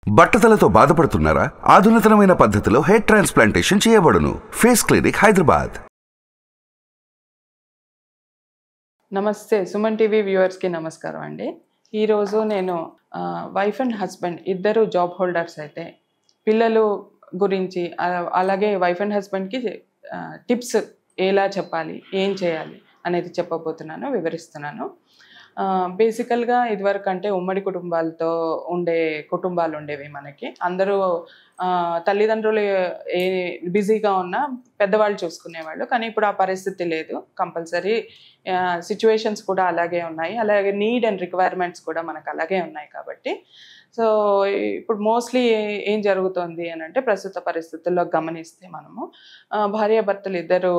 బట్టతలతో బాధపడుతున్నారా ఆధునితనమైన పద్ధతిలో హెయిర్ ట్రాన్స్ప్లాంటేషన్ చేయబడును ఫేస్ క్లినిక్ హైదరాబాద్ నమస్తే సుమన్ టీవీ వ్యూవర్స్కి నమస్కారం అండి ఈరోజు నేను వైఫ్ అండ్ హస్బెండ్ ఇద్దరు జాబ్ హోల్డర్స్ అయితే పిల్లలు గురించి ఆ- అలాగే వైఫ్ అండ్ హస్బెండ్కి టిప్స్ ఎలా చెప్పాలి ఏం చేయాలి అనేది చెప్పబోతున్నాను వివరిస్తున్నాను బేసికల్గా ఇదివరకు అంటే ఉమ్మడి కుటుంబాలతో ఉండే కుటుంబాలు ఉండేవి మనకి అందరూ ఆ, తల్లిదండ్రులు ఏ బిజీగా ఉన్నా పెద్దవాళ్ళు చూసుకునేవాళ్ళు కానీ ఇప్పుడు ఆ పరిస్థితి లేదు కంపల్సరీ సిచ్యువేషన్స్ కూడా అలాగే ఉన్నాయి అలాగే నీడ్ అండ్ రిక్వైర్మెంట్స్ కూడా మనకు అలాగే ఉన్నాయి కాబట్టి సో ఇప్పుడు మోస్ట్లీ ఏం జరుగుతుంది అని అంటే ప్రస్తుత పరిస్థితుల్లో గమనిస్తే మనము ఆ, భార్యాభర్తలు ఇద్దరు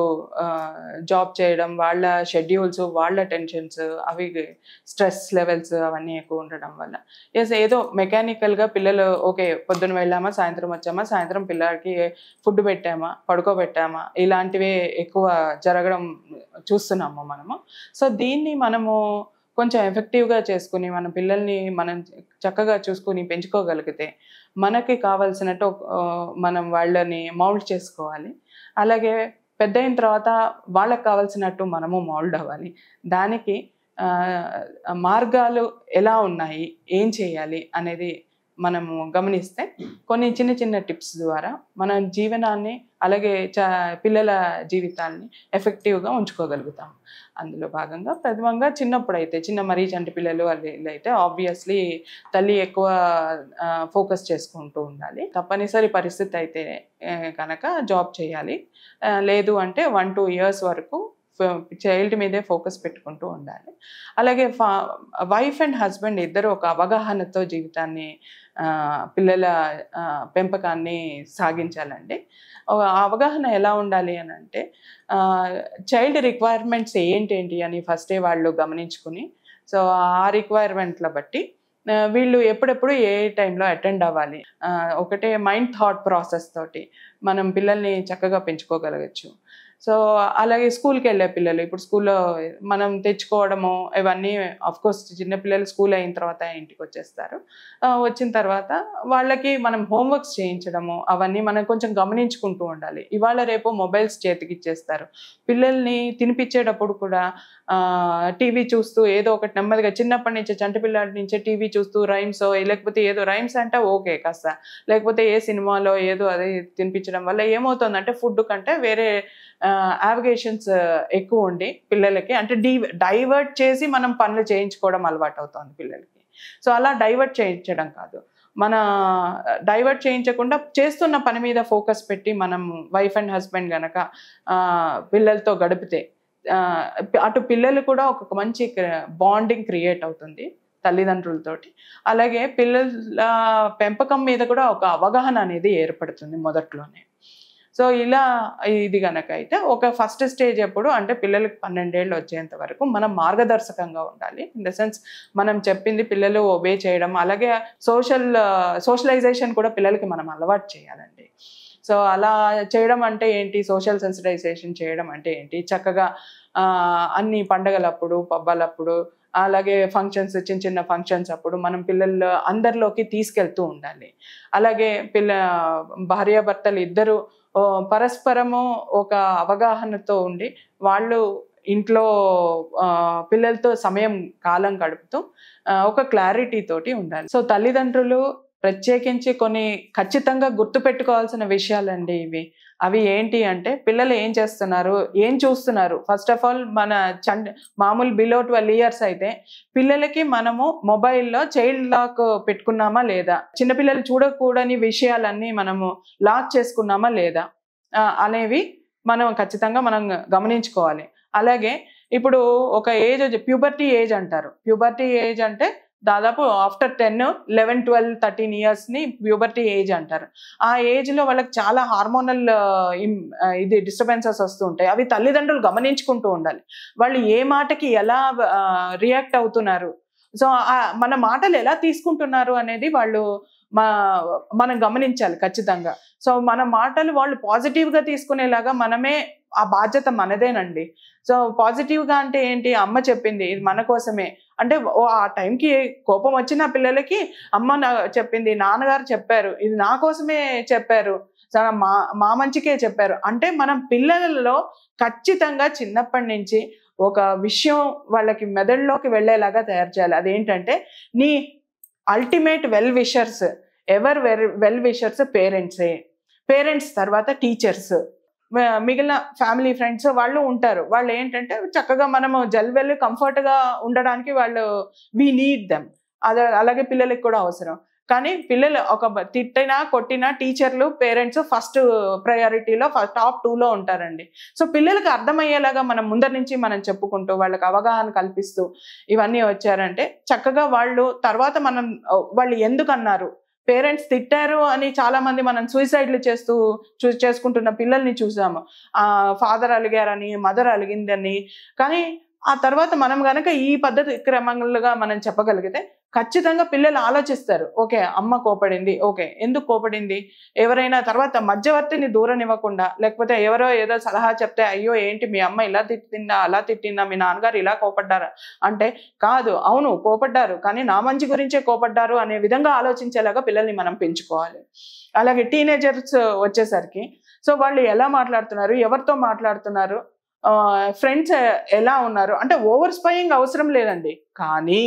జాబ్ చేయడం వాళ్ళ షెడ్యూల్స్ వాళ్ళ టెన్షన్స్ అవి స్ట్రెస్ లెవెల్స్ అవన్నీ ఎక్కువ ఉండడం వల్ల ఎస్ ఏదో మెకానికల్గా పిల్లలు ఓకే పొద్దున వెళ్ళామా సాయంత్రం వచ్చామా సాయంత్రం పిల్లలకి ఫుడ్ పెట్టామా పడుకోబెట్టామా ఇలాంటివే ఎక్కువ జరగడం చూస్తున్నాము మనము సో దీన్ని మనము కొంచెం ఎఫెక్టివ్గా చేసుకుని మన పిల్లల్ని మనం చక్కగా చూసుకుని పెంచుకోగలిగితే మనకి కావాల్సినట్టు ఆ, మనం వాళ్ళని మౌల్డ్ చేసుకోవాలి అలాగే పెద్ద అయిన తర్వాత వాళ్ళకి కావాల్సినట్టు మనము మౌల్డ్ అవ్వాలి దానికి ఆ, మార్గాలు ఎలా ఉన్నాయి ఏం చేయాలి అనేది మనము గమనిస్తే కొన్ని చిన్న చిన్న టిప్స్ ద్వారా మన జీవనాన్ని అలాగే చ పిల్లల జీవితాన్ని ఎఫెక్టివ్గా ఉంచుకోగలుగుతాం అందులో భాగంగా ప్రథమంగా చిన్నప్పుడు అయితే చిన్న మరీ చంటి పిల్లలు వాళ్ళు వీళ్ళు అయితే ఆబ్వియస్లీ తల్లి ఎక్కువ ఫోకస్ చేసుకుంటూ ఉండాలి తప్పనిసరి పరిస్థితి అయితే ఆ, కనుక జాబ్ చేయాలి ఆ, లేదు అంటే వన్ టూ ఇయర్స్ వరకు చైల్డ్ మీదే ఫోకస్ పెట్టుకుంటూ ఉండాలి అలాగే ఫా వైఫ్ అండ్ హస్బెండ్ ఇద్దరు ఒక అవగాహనతో జీవితాన్ని ఆ, పిల్లల ఆ, పెంపకాన్ని సాగించాలండి ఆ అవగాహన ఎలా ఉండాలి అని అంటే చైల్డ్ రిక్వైర్మెంట్స్ ఏంటేంటి అని ఫస్టే వాళ్ళు గమనించుకుని సో ఆ రిక్వైర్మెంట్ల బట్టి ఆ, వీళ్ళు ఎప్పుడెప్పుడు ఏ టైంలో అటెండ్ అవ్వాలి ఆ, ఒకటే మైండ్ థాట్ ప్రాసెస్ తోటి మనం పిల్లల్ని చక్కగా పెంచుకోగలగచ్చు సో అలాగే స్కూల్కి వెళ్ళే పిల్లలు ఇప్పుడు స్కూల్లో మనం తెచ్చుకోవడము ఇవన్నీ కోర్స్ చిన్నపిల్లలు స్కూల్ అయిన తర్వాత ఇంటికి వచ్చేస్తారు ఆ, వచ్చిన తర్వాత వాళ్ళకి మనం హోంవర్క్స్ చేయించడము అవన్నీ మనం కొంచెం గమనించుకుంటూ ఉండాలి ఇవాళ రేపు మొబైల్స్ చేతికి ఇచ్చేస్తారు పిల్లల్ని తినిపించేటప్పుడు కూడా టీవీ చూస్తూ ఏదో ఒకటి నెమ్మదిగా చిన్నప్పటి నుంచి చంటి పిల్లాడి నుంచే టీవీ చూస్తూ రైమ్స్ లేకపోతే ఏదో రైమ్స్ అంటే ఓకే కాస్త లేకపోతే ఏ సినిమాలో ఏదో అది తినిపించడం వల్ల ఏమవుతుందంటే ఫుడ్ కంటే వేరే యావిగేషన్స్ ఎక్కువ ఉండి పిల్లలకి అంటే డీ డైవర్ట్ చేసి మనం పనులు చేయించుకోవడం అలవాటు అవుతుంది పిల్లలకి సో అలా డైవర్ట్ చేయించడం కాదు మన డైవర్ట్ చేయించకుండా చేస్తున్న పని మీద ఫోకస్ పెట్టి మనం వైఫ్ అండ్ హస్బెండ్ గనక ఆ, పిల్లలతో గడిపితే ఆ, అటు పిల్లలు కూడా ఒక మంచి బాండింగ్ క్రియేట్ అవుతుంది తల్లిదండ్రులతోటి అలాగే పిల్లల పెంపకం మీద కూడా ఒక అవగాహన అనేది ఏర్పడుతుంది మొదట్లోనే సో ఇలా ఇది గనక అయితే ఒక ఫస్ట్ స్టేజ్ ఎప్పుడు అంటే పిల్లలకి పన్నెండేళ్ళు వచ్చేంత వరకు మనం మార్గదర్శకంగా ఉండాలి ఇన్ ద సెన్స్ మనం చెప్పింది పిల్లలు ఒబే చేయడం అలాగే సోషల్ సోషలైజేషన్ కూడా పిల్లలకి మనం అలవాటు చేయాలండి సో అలా చేయడం అంటే ఏంటి సోషల్ సెన్సిటైజేషన్ చేయడం అంటే ఏంటి చక్కగా ఆ, అన్ని పండగలప్పుడు పబ్బాలప్పుడు అలాగే ఫంక్షన్స్ చిన్న చిన్న ఫంక్షన్స్ అప్పుడు మనం పిల్లలు అందరిలోకి తీసుకెళ్తూ ఉండాలి అలాగే పిల్ల భార్యాభర్తలు ఇద్దరు ఓ, పరస్పరము ఒక అవగాహనతో ఉండి వాళ్ళు ఇంట్లో ఆ, పిల్లలతో సమయం కాలం గడుపుతూ ఆ, ఒక క్లారిటీ తోటి ఉండాలి సో తల్లిదండ్రులు ప్రత్యేకించి కొన్ని ఖచ్చితంగా గుర్తుపెట్టుకోవాల్సిన విషయాలండి ఇవి అవి ఏంటి అంటే పిల్లలు ఏం చేస్తున్నారు ఏం చూస్తున్నారు ఫస్ట్ ఆఫ్ ఆల్ మన చండ్ మామూలు బిలో ట్వెల్వ్ ఇయర్స్ అయితే పిల్లలకి మనము మొబైల్లో చైల్డ్ లాక్ పెట్టుకున్నామా లేదా చిన్నపిల్లలు చూడకూడని విషయాలన్నీ మనము లాక్ చేసుకున్నామా లేదా ఆ, అనేవి మనం ఖచ్చితంగా మనం గమనించుకోవాలి అలాగే ఇప్పుడు ఒక ఏజ్ ప్యూబర్టీ ఏజ్ అంటారు ప్యూబర్టీ ఏజ్ అంటే దాదాపు after ten eleven twelve thirteen ఇయర్స్ని ప్యూబర్టీ ఏజ్ అంటారు ఆ ఏజ్లో వాళ్ళకి చాలా హార్మోనల్ ఇది డిస్టర్బెన్సెస్ వస్తూ ఉంటాయి అవి తల్లిదండ్రులు గమనించుకుంటూ ఉండాలి వాళ్ళు ఏ మాటకి ఎలా రియాక్ట్ అవుతున్నారు సో మన మాటలు ఎలా తీసుకుంటున్నారు అనేది వాళ్ళు మా మనం గమనించాలి ఖచ్చితంగా సో మన మాటలు వాళ్ళు పాజిటివ్గా తీసుకునేలాగా మనమే ఆ బాధ్యత మనదేనండి సో పాజిటివ్గా అంటే ఏంటి అమ్మ చెప్పింది ఇది మన కోసమే అంటే ఓ ఆ టైంకి కోపం వచ్చిన పిల్లలకి అమ్మ నా చెప్పింది నాన్నగారు చెప్పారు ఇది నా కోసమే చెప్పారు సో మా మా మంచికే చెప్పారు అంటే మనం పిల్లలలో ఖచ్చితంగా చిన్నప్పటి నుంచి ఒక విషయం వాళ్ళకి మెదడులోకి వెళ్ళేలాగా తయారు చేయాలి అదేంటంటే నీ ultimate well wishers ever well well wishers పేరెంట్సే పేరెంట్స్ తర్వాత టీచర్స్ మిగిలిన ఫ్యామిలీ ఫ్రెండ్స్ వాళ్ళు ఉంటారు వాళ్ళు ఏంటంటే చక్కగా మనము జల్ వెళ్ళి కంఫర్ట్గా ఉండడానికి వాళ్ళు వీ నీడ్ దెమ్ అదే అలాగే పిల్లలకి కూడా అవసరం కానీ పిల్లలు ఒక బ- తిట్టినా కొట్టినా టీచర్లు పేరెంట్స్ ఫస్ట్ ప్రయారిటీలో టాప్ టూలో ఉంటారండి సో పిల్లలకి అర్థమయ్యేలాగా మనం ముందర నుంచి మనం చెప్పుకుంటూ వాళ్ళకి అవగాహన కల్పిస్తూ ఇవన్నీ వచ్చారంటే చక్కగా వాళ్ళు తర్వాత మనం ఆ, వాళ్ళు ఎందుకు అన్నారు పేరెంట్స్ తిట్టారు అని చాలా మంది మనం సూసైడ్లు చేస్తూ చూ చేసుకుంటున్న పిల్లల్ని చూసాము ఆ ఫాదర్ అలిగారని మదర్ అలిగిందని కానీ ఆ తర్వాత మనం గనక ఈ పద్ధతి క్రమంగా మనం చెప్పగలిగితే ఖచ్చితంగా పిల్లలు ఆలోచిస్తారు ఓకే అమ్మ కోపడింది ఓకే ఎందుకు కోపడింది ఎవరైనా తర్వాత మధ్యవర్తిని దూరనివ్వకుండా లేకపోతే ఎవరో ఏదో సలహా చెప్తే అయ్యో ఏంటి మీ అమ్మ ఇలా తిట్టిందా అలా తిట్టిందా మీ నాన్నగారు ఇలా కోపడ్డారా అంటే కాదు అవును కోపడ్డారు కానీ నా మంచి గురించే కోపడ్డారు అనే విధంగా ఆలోచించేలాగా పిల్లల్ని మనం పెంచుకోవాలి అలాగే టీనేజర్స్ వచ్చేసరికి సో వాళ్ళు ఎలా మాట్లాడుతున్నారు ఎవరితో మాట్లాడుతున్నారు ఫ్రెండ్స్ ఎలా ఉన్నారు అంటే ఓవర్ స్పయింగ్ అవసరం లేదండి కానీ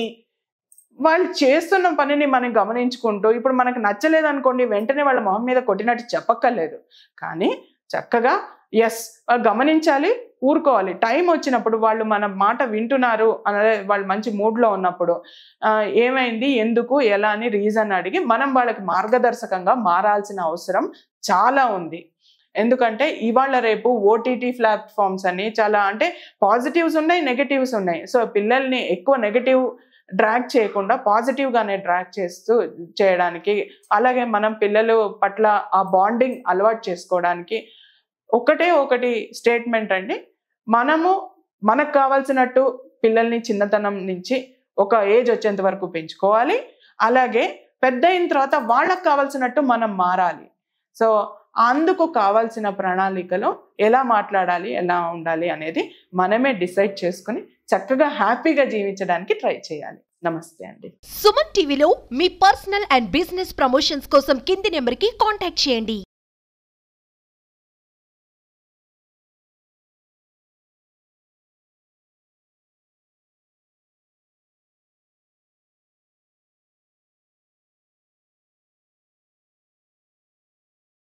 వాళ్ళు చేస్తున్న పనిని మనం గమనించుకుంటూ ఇప్పుడు మనకు నచ్చలేదు అనుకోండి వెంటనే వాళ్ళ మొహం మీద కొట్టినట్టు చెప్పక్కర్లేదు కానీ చక్కగా ఎస్ గమనించాలి ఊరుకోవాలి టైం వచ్చినప్పుడు వాళ్ళు మన మాట వింటున్నారు అనే వాళ్ళు మంచి మూడ్లో ఉన్నప్పుడు ఆ, ఏమైంది ఎందుకు ఎలా అని రీజన్ అడిగి మనం వాళ్ళకి మార్గదర్శకంగా మారాల్సిన అవసరం చాలా ఉంది ఎందుకంటే ఇవాళ రేపు ఓటీటీ ప్లాట్ఫామ్స్ అని చాలా అంటే పాజిటివ్స్ ఉన్నాయి నెగటివ్స్ ఉన్నాయి సో పిల్లల్ని ఎక్కువ నెగటివ్ డ్రాగ్ చేయకుండా పాజిటివ్గానే డ్రాగ్ చేస్తూ చేయడానికి అలాగే మనం పిల్లలు పట్ల ఆ బాండింగ్ అలవాటు చేసుకోవడానికి ఒకటే ఒకటి స్టేట్మెంట్ అండి మనము మనకు కావాల్సినట్టు పిల్లల్ని చిన్నతనం నుంచి ఒక ఏజ్ వచ్చేంత వరకు పెంచుకోవాలి అలాగే పెద్ద అయిన తర్వాత వాళ్ళకు కావాల్సినట్టు మనం మారాలి సో అందుకు కావాల్సిన ప్రణాళికలో ఎలా మాట్లాడాలి ఎలా ఉండాలి అనేది మనమే డిసైడ్ చేసుకుని చక్కగా హ్యాపీగా జీవించడానికి ట్రై చేయాలి నమస్తే అండి సుమన్ టీవీలో మీ పర్సనల్ అండ్ బిజినెస్ ప్రమోషన్స్ కోసం కింది నెంబర్కి కాంటాక్ట్ చేయండి